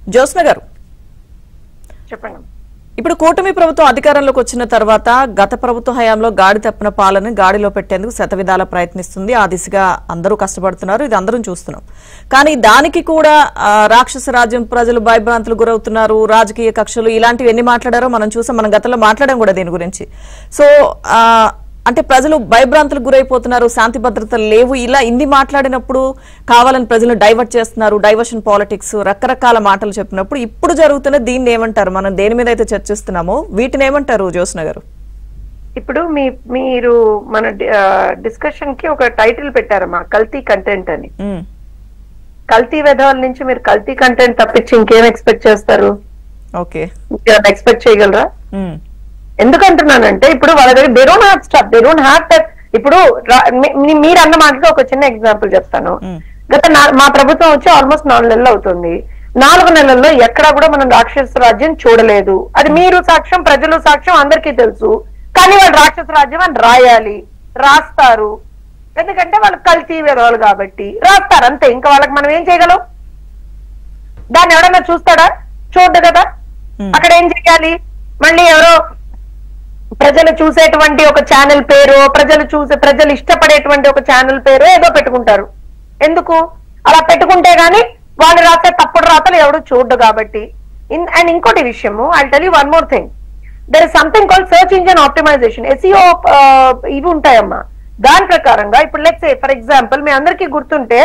జ్యోత్స్న గారు చెప్పండి ఇప్పుడు కూటమి ప్రభుత్వం అధికారంలోకి వచ్చిన తర్వాత గత ప్రభుత్వ హయాంలో గాడి తప్పిన పాలను గాడిలో పెట్టేందుకు శతవిధాల ప్రయత్నిస్తుంది ఆ దిశగా అందరూ కష్టపడుతున్నారు ఇది అందరం చూస్తున్నాం కానీ దానికి కూడా ఆ, రాక్షస రాజ్యం ప్రజలు భయభ్రాంతులు గురవుతున్నారు రాజకీయ కక్షలు ఇలాంటివి ఎన్ని మాట్లాడారో మనం చూసాం మనం గతంలో మాట్లాడాం కూడా దీని గురించి సో ఆ, అంటే ప్రజలు భయభ్రాంతులకు గురైపోతున్నారు శాంతి భద్రతలు లేవు ఇలా ఇన్ని మాట్లాడినప్పుడు కావాలని ప్రజలు డైవర్ట్ చేస్తున్నారు డైవర్షన్ పాలిటిక్స్ రకరకాల మాటలు చెప్పినప్పుడు ఇప్పుడు జరుగుతున్న దీన్ని ఏమంటారు మనం దేని మీద అయితే చర్చిస్తున్నామో వీటిని ఏమంటారు జ్యోత్స్న గారు ఇప్పుడు మీ మీరు మన డిస్కషన్ కి ఒక టైటిల్ పెట్టారమ్మా కల్తీ కంటెంట్ అని ఉమ్, కల్తీ విధాల నుంచి మీరు కల్తీ కంటెంట్ తప్పించి ఇంకేం ఎక్స్పెక్ట్ చేస్తారు ఓకే ఎక్స్పెక్ట్ చేయగలరా ఉమ్, ఎందుకంటున్నానంటే ఇప్పుడు వాళ్ళ దగ్గర they don't have stop they don't have that ఇప్పుడు రా- మీ- మీ- మీరు అన్న మాటలో ఒక చిన్న ఎగ్జాంపుల్ చెప్తాను మ్మ్. గత నా- మా ప్రభుత్వం వచ్చి ఆల్మోస్ట్ నాలుగు నెలలు అవుతుంది నాలుగు నెలల్లో ఎక్కడా కూడా మనం రాక్షస రాజ్యం చూడలేదు అది మీరు సాక్ష్యం ప్రజలు సాక్ష్యం అందరికీ తెలుసు కానీ వాళ్ళు రాక్షస రాజ్యం అని రాయాలి రాస్తారు ఎందుకంటే వాళ్ళు కల్తీ విధవాళ్ళు కాబట్టి రాస్తారు అంతే ఇంకా వాళ్ళకి మనం ఏం చేయగలం దాన్ని ఎవడన్నా చూస్తాడా చూడ్డు కదా Hmm. అక్కడ ఏం చేయాలి మళ్ళీ ఎవరో ప్రజలు చూసేటువంటి ఒక ఛానల్ పేరు ప్రజలు చూసే ప్రజలు ఇష్టపడేటువంటి ఒక ఛానల్ పేరు ఏదో పెట్టుకుంటారు ఎందుకు అలా పెట్టుకుంటే గాని వాళ్ళు రాసే తప్పుడు రాతలు ఎవడు చూడ్డు కాబట్టి అండ్ ఇంకోటి విషయము I tell you one more thing there is something call search engine optimization SEO ఇవి ఉంటాయమ్మా దాని ప్రకారంగా ఇప్పుడు లెట్స్ ఫర్ ఎగ్జాంపుల్ మీ అందరికీ గుర్తుంటే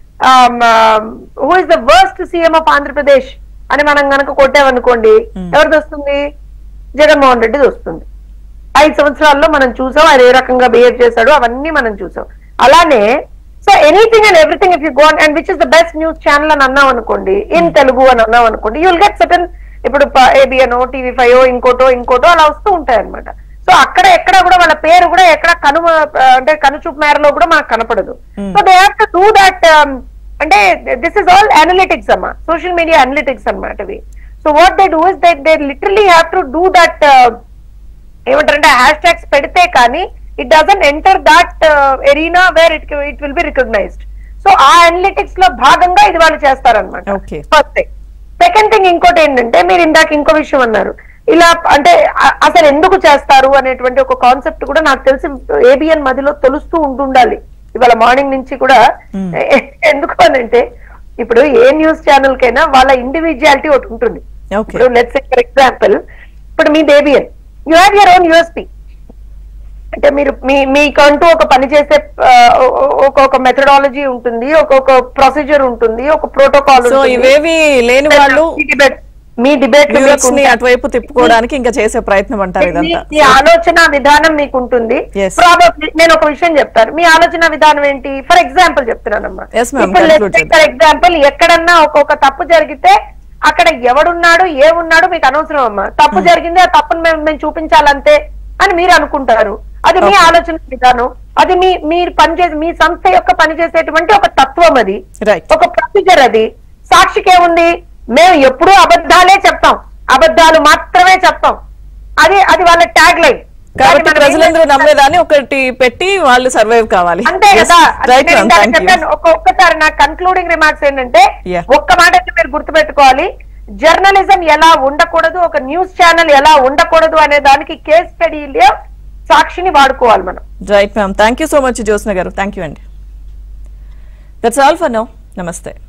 who is the worst CM of Andhra Pradesh అని మనం గనక కొట్టామనుకోండి ఎవరిది వస్తుంది జగన్మోహన్ రెడ్డిది వస్తుంది ఐదు సంవత్సరాల్లో మనం చూసాం ఆయన ఏ రకంగా బిహేవ్ చేశాడు అవన్నీ మనం చూసాం అలానే so anything and everything if you gone and which is the best news channel అని అన్నాం అనుకోండి ఇన్ తెలుగు అని అన్నాం అనుకోండి యూ విల్ గెట్ సటన్ ఇప్పుడు ఏబిఎన్ టీవీ ఫైవ్ ఇంకోటో ఇంకోటో అలా వస్తూ ఉంటాయి అనమాట సో అక్కడ ఎక్కడ కూడా వాళ్ళ పేరు కూడా ఎక్కడ కను అంటే కనుచూపు మేరలో కూడా మనకు కనపడదు so they have to do that అంటే దిస్ ఇస్ ఆల్ అనలిటిక్స్ అమ్మా సోషల్ మీడియా అనలిటిక్స్ అన్నమాట ఇవి so what they do is they they literally have to do that ఏమంటారంటే హ్యాష్ ట్యాగ్స్ పెడితే కానీ it doesn't enter that arena where it it will be recognised so ఆ analytics లో భాగంగా ఇది వాళ్ళు చేస్తారనమాట Okay. First thing second thing ఇంకోటి ఏంటంటే మీరు ఇందాక ఇంకో విషయం అన్నారు ఇలా అంటే అ- అసలు ఎందుకు చేస్తారు అనేటువంటి ఒక కాన్సెప్ట్ కూడా నాకు తెలిసి ఏబిఎన్ మధ్యలో తెలుస్తూ ఉంటుండాలి ఇవాళ మార్నింగ్ నుంచి కూడా ఎ- ఎందుకు అనంటే ఇప్పుడు ఏ న్యూస్ ఛానల్ కైనా వాళ్ళ ఇండివిజువాలిటీ ఒకటి ఉంటుంది ఓకే ఇప్పుడు లెట్స్ ఫర్ ఎగ్జాంపుల్ ఇప్పుడు మీ ABN you have your own USP అంటే మీరు మీ మీకంటూ ఒక పని చేసే ఆ, ఒక ఒక మెథడాలజీ ఉంటుంది ఒక్కొక్క ప్రొసీజర్ ఉంటుంది ఒక ప్రోటోకాల్ సో ఇవేవి లేని వాళ్ళు మీ డిబేట్ వ్యూవర్స్ ని అటువైపు తిప్పుకోవడానికి ఇంకా చేసే ప్రయత్నం అంటారు ఇదంతా మీ ఆలోచన విధానం మీకు ఉంటుంది Yes. ప్రాబబ్లీ నేను ఒక విషయం చెప్తాను మీ ఆలోచన విధానం ఏంటి ఫర్ ఎగ్జాంపుల్ చెప్తున్నానమ్మా Yes, ma'am. ఇప్పుడు Conclude చేద్దాం. ఫర్ ఎగ్జాంపుల్ ఎక్కడన్నా ఒక్కొక్క తప్పు జరిగితే అక్కడ ఎవడున్నాడు ఏమున్నాడు మీకు అనవసరం అమ్మా తప్పు జరిగింది ఆ తప్పును మేము మేము చూపించాలంతే అని మీరు అనుకుంటారు అది మీ ఆలోచన విధానం అది మీ మీరు పనిచేసే మీ సంస్థ యొక్క పనిచేసేటువంటి ఒక తత్వం అది రైట్ ఒక ప్రొసీజర్ అది సాక్షికి ఏముంది మేము ఎప్పుడూ అబద్ధాలే చెప్తాం అబద్ధాలు మాత్రమే చెప్తాం అది అది వాళ్ళ ట్యాగ్ లైన్ కాబట్టి ప్రజలందరూ నమ్మేదాన్ని ఒకటి పెట్టి వాళ్ళు సర్వైవ్ కావాలి అంతే కదా రైట్ నేను మ్యామ్ ఇందాక థ్యాంక్ యూ చెప్పాను ఒక్క- ఒక్కసారి నా కన్క్లూడింగ్ రిమార్క్స్ ఏంటంటే Yeah. ఒక్క మాట అయితే మీరు గుర్తుపెట్టుకోవాలి జర్నలిజం ఎలా ఉండకూడదు ఒక న్యూస్ ఛానల్ ఎలా ఉండకూడదు అనే దానికి కేస్ స్టడీలో సాక్షిని వాడుకోవాలి మనం right ma'am thank you so much Jyotsna garu thank you అండి దట్స్ ఆల్ ఫర్ నౌ నమస్తే